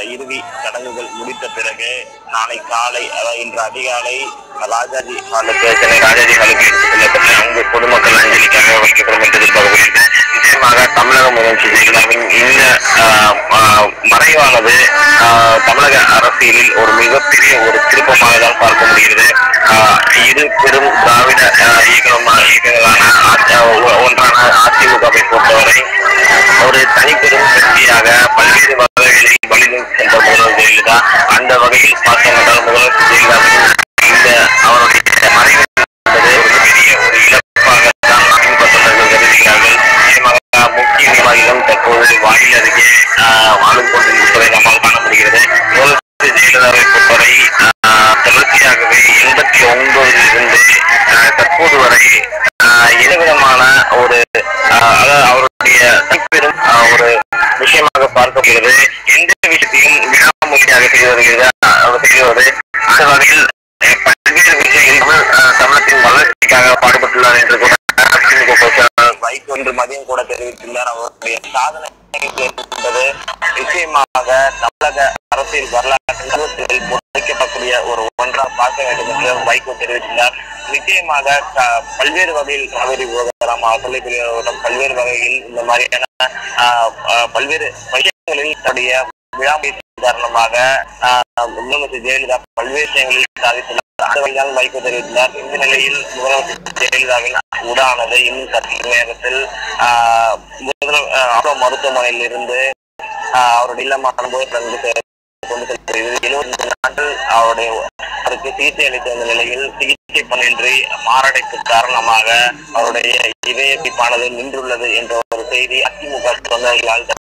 அஹ், இறுதி சடங்குகள் முடித்த பிறகு நாளை காலை அதாவது இன்று அதிகாலை ராஜாஜி ஹாலுக்கு சென்னை ராஜாஜி ஹாலுக்கு எடுத்துச் செல்லப்பட்டு அங்கு பொதுமக்கள் அஞ்சலிக்காக வைக்கப்படும் என்று எதிர்பார்க்கப்படுகிறது நிச்சயமாக தமிழக முதலமைச்சர் ஜெயலலிதாவின் இந்த அஹ், அஹ், மறைவானது அஹ், தமிழக அரசியலில் ஒரு மிகப்பெரிய ஒரு திருப்பமாக தான் பார்க்க முடிகிறது அஹ், இரு பெரும் திராவிட அஹ், இயக்கமா- இயக்கங்களான அ- ஒ- ஒன்றான அதிமுகவை பொறுத்தவரை ஒரு தனிப்பெரும் சக்தியாக பல்வேறு வகைகளில் வலிந்து சென்ற முதல்வர் ஜெயலலிதா அந்த வகையில் பார்த்தோம் முதல்வர் ஜெயலலிதாவின் இந்த அவருடைய மறைவு என்பது ஒரு பெரிய ஒரு இழப்பாக தான் அதிமுக தொண்டர்கள் கருதுகிறார்கள் நிச்சயமாக முக்கிய நிர்வாகிகளும் தற்போது வாயில் அருகே ஆஹ், வாழ்ந்து கொண்டிருப்பதை நம்மால் காண முடிகிறது முதல்வர் ஜெயலலிதாவை பொறுத்தவரை ஆஹ், தொடர்ச்சியாகவே எண்பத்தி ஒன்பதிலிருந்து ஆஹ், தற்போது வரை ஆஹ், எந்தவிதமான ஒரு ஆஹ், அதாவது அவருடைய தனிப்பெரும் ஆஹ், ஒரு விஷயமாக பார்க்கப்படுகிறது எந்த விஷயத்தையும் விடாமுயற்சியாக செய்து வருகிறது அவர் செய்து வருவது அந்த வகையில் அஹ், பல்வேறு விஷயங்கள் அஹ், தமிழகத்தின் வளர்ச்சிக்காக பாடுபட்டுள்ளார் என்று கூட அதிமுக பொதுச்செயலாளர் வைகோ இன்று மதியம் கூட தெரிவித்துள்ளார் அவருடைய சாதனை என்பது நிச்சயமாக தமிழக அரசியல் வரலாற்றில் புதைக்கப்படக்கூடிய ஒரு ஒன்றாக பார்க்க வேண்டும் என்று வைகோ தெரிவித்துள்ளார் நிச்சயமாக க- பல்வேறு வகையில் காவிரி விவகாரம் அசலைக்குரிய விவகாரம் பல்வேறு வகையில் இந்த மாதிரியான ஆஹ், ஆஹ், பல்வேறு விஷயங்களில் தன்னுடைய விழாமுயற்சி காரணமாக ஆஹ், முதலமைச்சர் ஜெயலலிதா பல்வேறு விஷயங்களில் சாதித்துள்ளார் அந்த வகையில் வைகோ தெரிவித்துள்ளார் இந்த நிலையில் முதலமைச்சர் ஜெயலலிதாவின் உடானது இன்னும் சற்று நேரத்தில் ஆஹ், முதல ஆரோ மருத்துவமனையில் இருந்து ஆஹ், அவருடைய இல்லமான போய் கொண்டு செல்கிறது எழுபத்தி நாட்கள் அவருடைய அவருக்கு சிகிச்சை அளித்து வந்த நிலையில் சிகிச்சை பணியின்றி மாரடைப்பு காரணமாக அவருடைய இதய துடிப்பானது நின்றுள்ளது என்ற ஒரு செய்தி அதிமுக தொண்டர்களால்